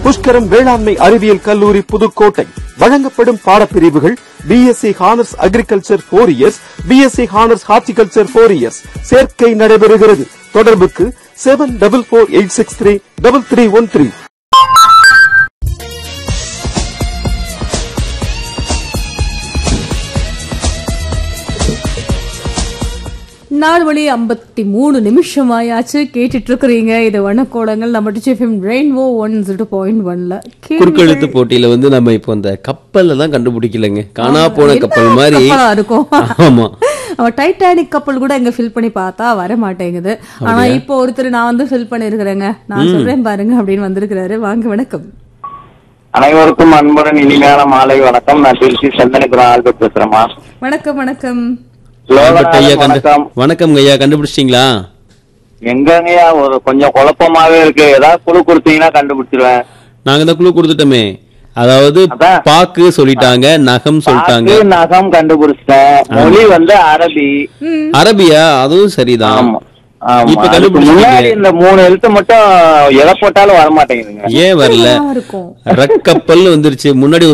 புஷ்கரம் வேளாண்மை அறிவியல் கல்லூரி புதுக்கோட்டை வழங்கப்படும் பாடப்பிரிவுகள் B Sc honours agriculture four years B Sc honours horticulture four years சேர்க்கை நடைபெறுகிறது தொடர்புக்கு seven double four eight six three double three one three நாலு மணி ஐம்பத்தி மூணு நிமிஷம் ஆயாச்சு கேட்டுட்டு இருக்கிறீங்க இது வண்ணக்கோலங்கள் நம்ம Trichy FM rainbow one zero point ஒன்ல குறுக்கெழுத்து போட்டியில வந்து நம்ம இப்போ அந்த கப்பல்ல தான் கண்டுபிடிக்கலங்க காணா போன கப்பல் மாதிரி இருக்கும் ஆமா அவன் டைட்டானிக் கப்பல் கூட இங்க ஃபில் பண்ணி பார்த்தா வர மாட்டேங்குது ஆனா இப்போ ஒருத்தர் நான் வந்து ஃபில் பண்ணிருக்கிறேங்க நான் சொல்றேன் பாருங்க அப்படின்னு வந்திருக்கிறாரு வாங்க வணக்கம் அனைவருக்கும் அன்புடன் இனிமையான மாலை வணக்கம் நான் திருச்சி சந்தனபுரம் ஆல்பர்ட் பேசுறேம்மா வணக்கம் வணக்கம் ஆல்பர்ட் ஐயா லோகநாதன் கண்டு வணக்கம் வணக்கம் ஐயா கண்டுபிடிச்சிட்டீங்களா எங்கங்கய்யா ஒரு கொஞ்சம் குழப்பமாவே இருக்கு ஏதாவது குழு கொடுத்தீங்கன்னா கண்டுபிடிச்சிருவேன் நாங்க தான் குழு கொடுத்துட்டோமே அதாவது அதான். பாக்கு சொல்லிட்டாங்க நகம் சொல்லிட்டாங்க பாக்கு, நகம் கண்டுபிடிச்சிட்டேன் மொழி வந்து அரபி அரபியா அதுவும் சரிதான் ஆமா ஆமா. இப்ப அதுக்கு கண்டுபிடிச்சிட்டீங்க. முன்னாடி இந்த மூணு எழுத்து மட்டும் எதை போட்டாலும் வர மாட்டேங்குதுங்க ஏன் வரல நல்லா இருக்கும் ரக்கப்பல் வந்துருச்சு முன்னாடி